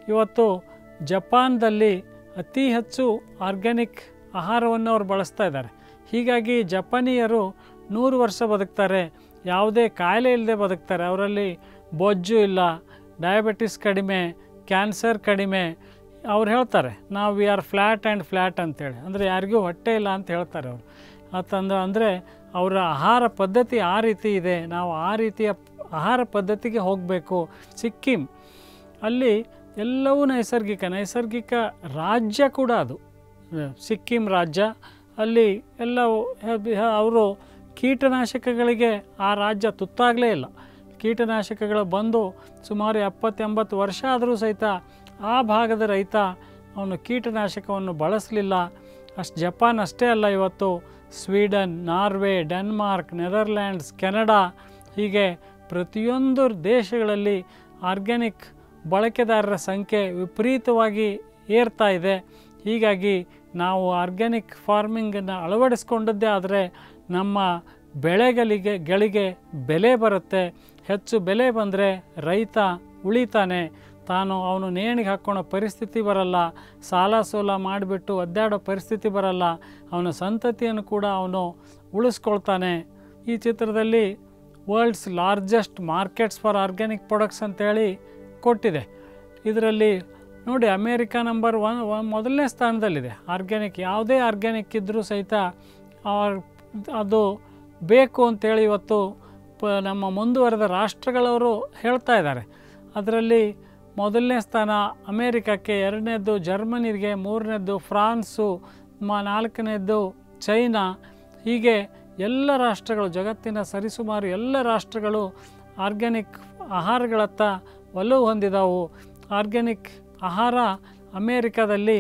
ಇವತ್ತು ಜಪಾನ್ದಲ್ಲಿ ಅತಿ ಹೆಚ್ಚು ಆರ್ಗ್ಯಾನಿಕ್ ಆಹಾರವನ್ನು ಅವ್ರು ಬಳಸ್ತಾ ಇದ್ದಾರೆ ಹೀಗಾಗಿ ಜಪಾನಿಯರು ನೂರು ವರ್ಷ ಬದುಕ್ತಾರೆ ಯಾವುದೇ ಕಾಯಿಲೆ ಇಲ್ಲದೆ ಬದುಕ್ತಾರೆ ಅವರಲ್ಲಿ ಬೊಜ್ಜು ಇಲ್ಲ ಡಯಾಬಿಟಿಸ್ ಕಡಿಮೆ ಕ್ಯಾನ್ಸರ್ ಕಡಿಮೆ ಅವ್ರು ಹೇಳ್ತಾರೆ ನಾವು we are flat and flat ಅಂತೇಳಿ ಅಂದರೆ ಯಾರಿಗೂ ಹೊಟ್ಟೆ ಇಲ್ಲ ಅಂತ ಹೇಳ್ತಾರೆ ಅವರು ಆತಂದ್ರೆ ಅಂದರೆ ಅವರ ಆಹಾರ ಪದ್ಧತಿ ಆ ರೀತಿ ಇದೆ ನಾವು ಆ ರೀತಿಯ ಆಹಾರ ಪದ್ಧತಿಗೆ ಹೋಗಬೇಕು ಸಿಕ್ಕಿಂ ಅಲ್ಲಿ ಎಲ್ಲವೂ ನೈಸರ್ಗಿಕ ನೈಸರ್ಗಿಕ ರಾಜ್ಯ ಕೂಡ ಅದು ಅಹ್, ಸಿಕ್ಕಿಂ ರಾಜ್ಯ ಅಲ್ಲಿ ಎಲ್ಲವೂ ಅವರು ಕೀಟನಾಶಕಗಳಿಗೆ ಆ ರಾಜ್ಯ ತುತ್ತಾಗಲೇ ಇಲ್ಲ ಕೀಟನಾಶಕಗಳು ಬಂದು ಸುಮಾರು ಎಪ್ಪತ್ತೆಂಬತ್ತು ವರ್ಷ ಆದರೂ ಸಹಿತ ಆ ಭಾಗದ ರೈತ ಅವನು ಕೀಟನಾಶಕವನ್ನು ಬಳಸಲಿಲ್ಲ ಅಷ್ಟು ಜಪಾನ್ ಅಷ್ಟೇ ಅಲ್ಲ ಇವತ್ತು Sweden Norway Denmark Netherlands Canada ಹೀಗೆ ಪ್ರತಿಯೊಂದು ದೇಶಗಳಲ್ಲಿ ಆರ್ಗ್ಯಾನಿಕ್ ಬಳಕೆದಾರರ ಸಂಖ್ಯೆ ವಿಪರೀತವಾಗಿ ಏರ್ತಾ ಇದೆ ಹೀಗಾಗಿ ನಾವು ಆರ್ಗ್ಯಾನಿಕ್ ಫಾರ್ಮಿಂಗನ್ನು ಅಳವಡಿಸ್ಕೊಂಡದ್ದೇ ಆದರೆ ನಮ್ಮ ಬೆಳೆಗಳಿಗೆ ಗಳಿಗೆ ಬೆಲೆ ಬರುತ್ತೆ ಹೆಚ್ಚು ಬೆಲೆ ಬಂದರೆ ರೈತ ಉಳಿತಾನೆ ತಾನು ಅವನು ನೇಣಿಗೆ ಹಾಕ್ಕೊಳೋ ಪರಿಸ್ಥಿತಿ ಬರಲ್ಲ ಸಾಲ ಸೋಲ ಮಾಡಿಬಿಟ್ಟು ಒದ್ದಾಡೋ ಪರಿಸ್ಥಿತಿ ಬರಲ್ಲ ಅವನ ಸಂತತಿಯನ್ನು ಕೂಡ ಅವನು ಉಳಿಸ್ಕೊಳ್ತಾನೆ ಈ ಚಿತ್ರದಲ್ಲಿ world's largest markets for organic products ಅಂತೇಳಿ ಕೊಟ್ಟಿದೆ ಇದರಲ್ಲಿ ನೋಡಿ ಅಮೇರಿಕಾ ನಂಬರ್ ಒನ್ ಒನ್ ಮೊದಲನೇ ಸ್ಥಾನದಲ್ಲಿದೆ ಆರ್ಗ್ಯಾನಿಕ್ ಯಾವುದೇ ಆರ್ಗ್ಯಾನಿಕ್ ಇದ್ದರೂ ಸಹಿತ ಅವ್ರ್- ಅದು ಬೇಕು ಅಂತೇಳಿ ಇವತ್ತು ಪ ನಮ್ಮ ಮುಂದುವರೆದ ರಾಷ್ಟ್ರಗಳವರು ಹೇಳ್ತಾ ಇದ್ದಾರೆ ಅದರಲ್ಲಿ ಮೊದಲನೇ ಸ್ಥಾನ ಅಮೇರಿಕಕ್ಕೆ ಎರಡನೇದ್ದು ಜರ್ಮನಿಗೆ ಮೂರನೇದ್ದು ಫ್ರಾನ್ಸು ಮ ನಾಲ್ಕನೇದ್ದು ಚೈನಾ ಹೀಗೆ ಎಲ್ಲ ರಾಷ್ಟ್ರಗಳು ಜಗತ್ತಿನ ಸರಿಸುಮಾರು ಎಲ್ಲ ರಾಷ್ಟ್ರಗಳು ಆರ್ಗ್ಯಾನಿಕ್ ಆಹಾರಗಳತ್ತ ಒಲವು ಹೊಂದಿದವು ಆರ್ಗ್ಯಾನಿಕ್ ಆಹಾರ ಅಮೇರಿಕಾದಲ್ಲಿ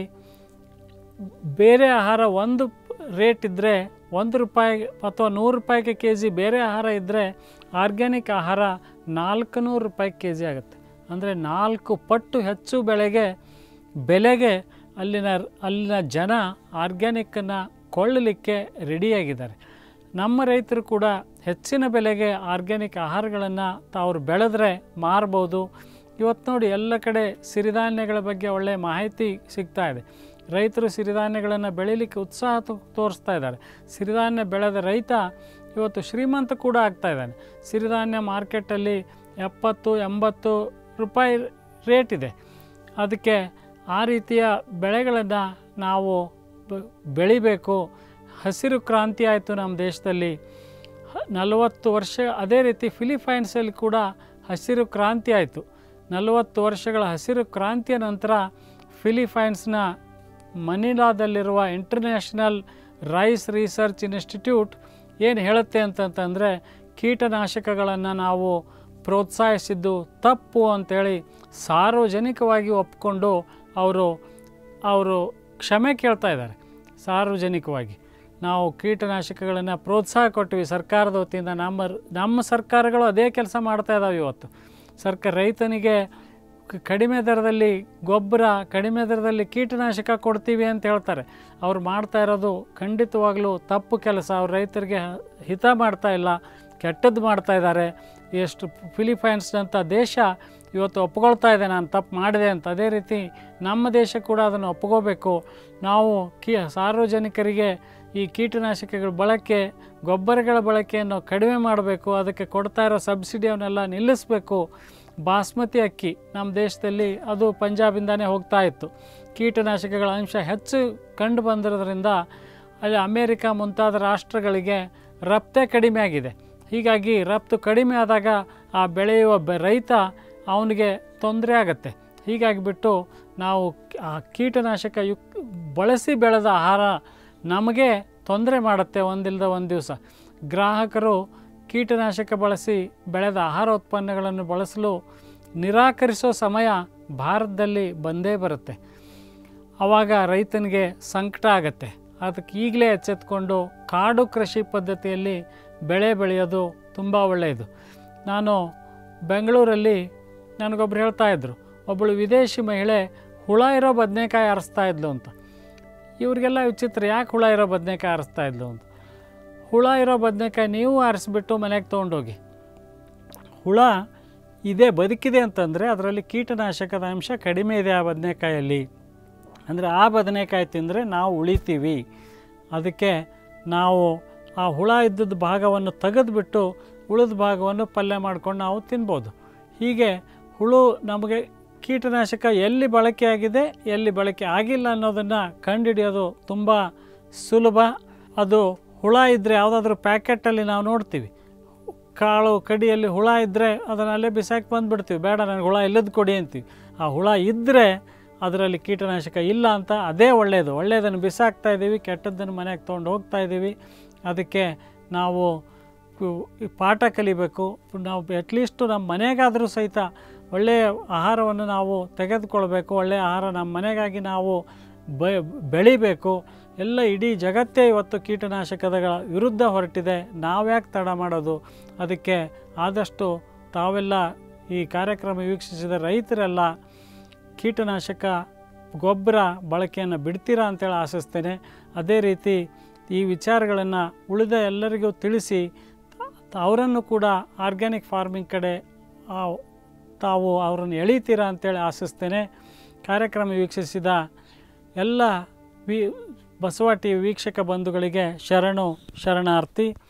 ಬೇರೆ ಆಹಾರ ಒಂದು ರೇಟ್ ಇದ್ದರೆ ಒಂದು ರೂಪಾಯಿ ಅಥವಾ ನೂರು ರೂಪಾಯಿಗೆ ಕೆ ಜಿ ಬೇರೆ ಆಹಾರ ಇದ್ದರೆ ಆರ್ಗ್ಯಾನಿಕ್ ಆಹಾರ ನಾಲ್ಕು ನೂರು ರೂಪಾಯಿ ಕೆ ಜಿ ಆಗುತ್ತೆ ಅಂದರೆ ನಾಲ್ಕು ಪಟ್ಟು ಹೆಚ್ಚು ಬೆಳೆಗೆ ಬೆಲೆಗೆ ಅಲ್ಲಿನ ಅಲ್ಲಿನ ಜನ ಆರ್ಗ್ಯಾನಿಕ್ಕನ್ನು ಕೊಳ್ಳಲಿಕ್ಕೆ ರೆಡಿಯಾಗಿದ್ದಾರೆ ನಮ್ಮ ರೈತರು ಕೂಡ ಹೆಚ್ಚಿನ ಬೆಲೆಗೆ ಆರ್ಗ್ಯಾನಿಕ್ ಆಹಾರಗಳನ್ನು ತಾವರು ಬೆಳೆದ್ರೆ ಮಾರ್ಬೋದು ಇವತ್ತು ನೋಡಿ ಎಲ್ಲ ಕಡೆ ಸಿರಿಧಾನ್ಯಗಳ ಬಗ್ಗೆ ಒಳ್ಳೆಯ ಮಾಹಿತಿ ಸಿಗ್ತಾ ಇದೆ ರೈತರು ಸಿರಿಧಾನ್ಯಗಳನ್ನು ಬೆಳೀಲಿಕ್ಕೆ ಉತ್ಸಾಹ ತೋ- ತೋರಿಸ್ತಾ ಇದ್ದಾರೆ ಸಿರಿಧಾನ್ಯ ಬೆಳೆದ ರೈತ ಇವತ್ತು ಶ್ರೀಮಂತ ಕೂಡ ಆಗ್ತಾ ಇದ್ದಾನೆ ಸಿರಿಧಾನ್ಯ ಮಾರ್ಕೆಟಲ್ಲಿ ಎಪ್ಪತ್ತು ಎಂಬತ್ತು ರೂಪಾಯಿ ರೇಟ್ ಇದೆ ಅದಕ್ಕೆ ಆ ರೀತಿಯ ಬೆಳೆಗಳನ್ನು ನಾವು ಬ- ಬೆಳಿಬೇಕು ಹಸಿರು ಕ್ರಾಂತಿ ಆಯಿತು ನಮ್ಮ ದೇಶದಲ್ಲಿ ಹ- ನಲವತ್ತು ವರ್ಷ ಅದೇ ರೀತಿ ಫಿಲಿಪೈನ್ಸಲ್ಲಿ ಕೂಡ ಹಸಿರು ಕ್ರಾಂತಿ ಆಯಿತು ನಲವತ್ತು ವರ್ಷಗಳ ಹಸಿರು ಕ್ರಾಂತಿಯ ನಂತರ ಫಿಲಿಪೈನ್ಸ್ನ ಮನಿಲಾದಲ್ಲಿರುವ ಇಂಟರ್ನ್ಯಾಷನಲ್ ರೈಸ್ ರಿಸರ್ಚ್ ಇನ್ಸ್ಟಿಟ್ಯೂಟ್ ಏನು ಹೇಳುತ್ತೆ ಅಂತಂತಂದರೆ ಕೀಟನಾಶಕಗಳನ್ನು ನಾವು ಪ್ರೋತ್ಸಾಹಿಸಿದ್ದು ತಪ್ಪು ಅಂತೇಳಿ ಸಾರ್ವಜನಿಕವಾಗಿ ಒಪ್ಕೊಂಡು ಅವರು ಅವರು ಕ್ಷಮೆ ಕೇಳ್ತಾ ಇದ್ದಾರೆ ಸಾರ್ವಜನಿಕವಾಗಿ ನಾವು ಕೀಟನಾಶಕಗಳನ್ನು ಪ್ರೋತ್ಸಾಹ ಕೊಟ್ಟಿವಿ ಸರ್ಕಾರದ ವತಿಯಿಂದ ನಮ್ಮ ನಮ್ಮ ಸರ್ಕಾರಗಳು ಅದೇ ಕೆಲಸ ಮಾಡ್ತಾ ಇದ್ದಾವೆ ಇವತ್ತು ಸರ್ಕಾರ ರೈತನಿಗೆ ಕ- ಕಡಿಮೆ ದರದಲ್ಲಿ ಗೊಬ್ಬರ ಕಡಿಮೆ ದರದಲ್ಲಿ ಕೀಟನಾಶಕ ಕೊಡ್ತೀವಿ ಅಂತ ಹೇಳ್ತಾರೆ ಅವ್ರು ಮಾಡ್ತಾ ಇರೋದು ಖಂಡಿತವಾಗ್ಲೂ ತಪ್ಪು ಕೆಲಸ ಅವ್ರು ರೈತರಿಗೆ ಹ- ಹಿತ ಮಾಡ್ತಾ ಇಲ್ಲ ಕೆಟ್ಟದ್ದು ಮಾಡ್ತಾ ಇದ್ದಾರೆ ಎಷ್ಟು ಫಿಲಿಪೈನ್ಸ್ನಂಥ ದೇಶ ಇವತ್ತು ಒಪ್ಕೊಳ್ತಾ ಇದೆ ನಾನು ತಪ್ಪು ಮಾಡಿದೆ ಅಂತ ಅದೇ ರೀತಿ ನಮ್ಮ ದೇಶ ಕೂಡ ಅದನ್ನು ಒಪ್ಕೋಬೇಕು ನಾವು ಕಿ ಸಾರ್ವಜನಿಕರಿಗೆ ಈ ಕೀಟನಾಶಕಗಳ ಬಳಕೆ ಗೊಬ್ಬರಗಳ ಬಳಕೆಯನ್ನು ಕಡಿಮೆ ಮಾಡಬೇಕು ಅದಕ್ಕೆ ಕೊಡ್ತಾ ಇರೋ ಸಬ್ಸಿಡಿಯವನ್ನೆಲ್ಲ ನಿಲ್ಲಿಸಬೇಕು ಬಾಸ್ಮತಿ ಅಕ್ಕಿ ನಮ್ಮ ದೇಶದಲ್ಲಿ ಅದು ಪಂಜಾಬಿಂದಾನೇ ಹೋಗ್ತಾ ಇತ್ತು ಕೀಟನಾಶಕಗಳ ಅಂಶ ಹೆಚ್ಚು ಕಂಡು ಬಂದಿರೋದ್ರಿಂದ ಅಲ್ಲಿ ಅಮೇರಿಕ ಮುಂತಾದ ರಾಷ್ಟ್ರಗಳಿಗೆ ರಫ್ತೆ ಕಡಿಮೆ ಆಗಿದೆ ಹೀಗಾಗಿ ರಫ್ತು ಕಡಿಮೆ ಆದಾಗ ಆ ಬೆಳೆಯುವ ಬ ರೈತ ಅವನಿಗೆ ತೊಂದರೆ ಆಗುತ್ತೆ ಹೀಗಾಗಿ ಬಿಟ್ಟು ನಾವು ಆ ಕೀಟನಾಶಕ ಯುಕ್ ಬಳಸಿ ಬೆಳೆದ ಆಹಾರ ನಮಗೆ ತೊಂದರೆ ಮಾಡುತ್ತೆ ಒಂದಿಲ್ಲದ ಒಂದು ದಿವಸ ಗ್ರಾಹಕರು ಕೀಟನಾಶಕ ಬಳಸಿ ಬೆಳೆದ ಆಹಾರ ಉತ್ಪನ್ನಗಳನ್ನು ಬಳಸಲು ನಿರಾಕರಿಸೋ ಸಮಯ ಭಾರತದಲ್ಲಿ ಬಂದೇ ಬರುತ್ತೆ ಆವಾಗ ರೈತನಿಗೆ ಸಂಕಟ ಆಗತ್ತೆ ಅದಕ್ಕೆ ಈಗಲೇ ಎಚ್ಚೆತ್ಕೊಂಡು ಕಾಡು ಕೃಷಿ ಪದ್ಧತಿಯಲ್ಲಿ ಬೆಳೆ ಬೆಳೆಯೋದು ತುಂಬ ಒಳ್ಳೆಯದು ನಾನು ಬೆಂಗಳೂರಲ್ಲಿ ನನಗೊಬ್ರು ಹೇಳ್ತಾ ಇದ್ರು ಒಬ್ಬಳು ವಿದೇಶಿ ಮಹಿಳೆ ಹುಳ ಇರೋ ಬದನೆಕಾಯಿ ಆರಿಸ್ತಾ ಇದ್ಲು ಅಂತ ಇವ್ರಿಗೆಲ್ಲ ವಿಚಿತ್ರ ಯಾಕೆ ಹುಳ ಇರೋ ಬದನೆಕಾಯಿ ಆರಿಸ್ತಾ ಇದ್ಲು ಅಂತ ಹುಳ ಇರೋ ಬದನೆಕಾಯಿ ನೀವು ಆರಿಸ್ಬಿಟ್ಟು ಮನೆಗೆ ತೊಗೊಂಡೋಗಿ ಹುಳ ಇದೇ ಬದುಕಿದೆ ಅಂತಂದರೆ ಅದರಲ್ಲಿ ಕೀಟನಾಶಕದ ಅಂಶ ಕಡಿಮೆ ಇದೆ ಆ ಬದನೆಕಾಯಲ್ಲಿ ಅಂದರೆ ಆ ಬದನೆಕಾಯಿ ತಿಂದರೆ ನಾವು ಉಳಿತೀವಿ ಅದಕ್ಕೆ ನಾವು ಆ ಹುಳ ಇದ್ದದ್ದು ಭಾಗವನ್ನು ತೆಗೆದುಬಿಟ್ಟು ಉಳಿದ ಭಾಗವನ್ನು ಪಲ್ಯ ಮಾಡ್ಕೊಂಡು ನಾವು ತಿನ್ಬೋದು ಹೀಗೆ ಹುಳು ನಮಗೆ ಕೀಟನಾಶಕ ಎಲ್ಲಿ ಬಳಕೆಯಾಗಿದೆ ಎಲ್ಲಿ ಬಳಕೆ ಆಗಿಲ್ಲ ಅನ್ನೋದನ್ನು ಕಂಡುಹಿಡಿಯೋದು ತುಂಬ ಸುಲಭ ಅದು ಹುಳ ಇದ್ದರೆ ಯಾವುದಾದ್ರೂ ಪ್ಯಾಕೆಟಲ್ಲಿ ನಾವು ನೋಡ್ತೀವಿ ಕಾಳು ಕಡಿಯಲ್ಲಿ ಹುಳ ಇದ್ದರೆ ಅದನ್ನು ಅಲ್ಲೇ ಬಿಸಾಕಿ ಬಂದುಬಿಡ್ತೀವಿ ಬೇಡ ನನಗೆ ಹುಳ ಇಲ್ಲದ ಕೊಡಿ ಅಂತೀವಿ ಆ ಹುಳ ಇದ್ದರೆ ಅದರಲ್ಲಿ ಕೀಟನಾಶಕ ಇಲ್ಲ ಅಂತ ಅದೇ ಒಳ್ಳೆಯದು ಒಳ್ಳೆಯದನ್ನು ಬಿಸಾಕ್ತಾ ಇದ್ದೀವಿ ಕೆಟ್ಟದ್ದನ್ನು ಮನೆಗೆ ತೊಗೊಂಡು ಹೋಗ್ತಾ ಇದ್ದೀವಿ ಅದಕ್ಕೆ ನಾವು ಕು- ಈ ಪಾಠ ಕಲಿಬೇಕು ನಾವು ಅಟ್ಲೀಸ್ಟು ನಮ್ಮ ಮನೆಗಾದರೂ ಸಹಿತ ಒಳ್ಳೆಯ ಆಹಾರವನ್ನು ನಾವು ತೆಗೆದುಕೊಳ್ಬೇಕು ಒಳ್ಳೆಯ ಆಹಾರ ನಮ್ಮ ಮನೆಗಾಗಿ ನಾವು ಬ ಬೆಳಿಬೇಕು ಎಲ್ಲ ಇಡೀ ಜಗತ್ತೇ ಇವತ್ತು ಕೀಟನಾಶಕಗಳ ವಿರುದ್ಧ ಹೊರಟಿದೆ ನಾವ್ಯಾಕೆ ತಡ ಮಾಡೋದು ಅದಕ್ಕೆ ಆದಷ್ಟು ತಾವೆಲ್ಲ ಈ ಕಾರ್ಯಕ್ರಮ ವೀಕ್ಷಿಸಿದ ರೈತರೆಲ್ಲ ಕೀಟನಾಶಕ ಗೊಬ್ಬರ ಬಳಕೆಯನ್ನು ಬಿಡ್ತೀರಾ ಅಂತೇಳಿ ಆಶಿಸ್ತೇನೆ ಅದೇ ರೀತಿ ಈ ವಿಚಾರಗಳನ್ನು ಉಳಿದ ಎಲ್ಲರಿಗೂ ತಿಳಿಸಿ ತ- ಅವರನ್ನು ಕೂಡ ಆರ್ಗ್ಯಾನಿಕ್ ಫಾರ್ಮಿಂಗ್ ಕಡೆ ಆ, ತಾವು ಅವರನ್ನು ಎಳೀತೀರಾ ಅಂತೇಳಿ ಆಶಿಸ್ತೇನೆ ಕಾರ್ಯಕ್ರಮ ವೀಕ್ಷಿಸಿದ ಎಲ್ಲ ವಿ ಬಸವ ಟಿ ವೀಕ್ಷಕ ಬಂಧುಗಳಿಗೆ ಶರಣು ಶರಣಾರ್ಥಿ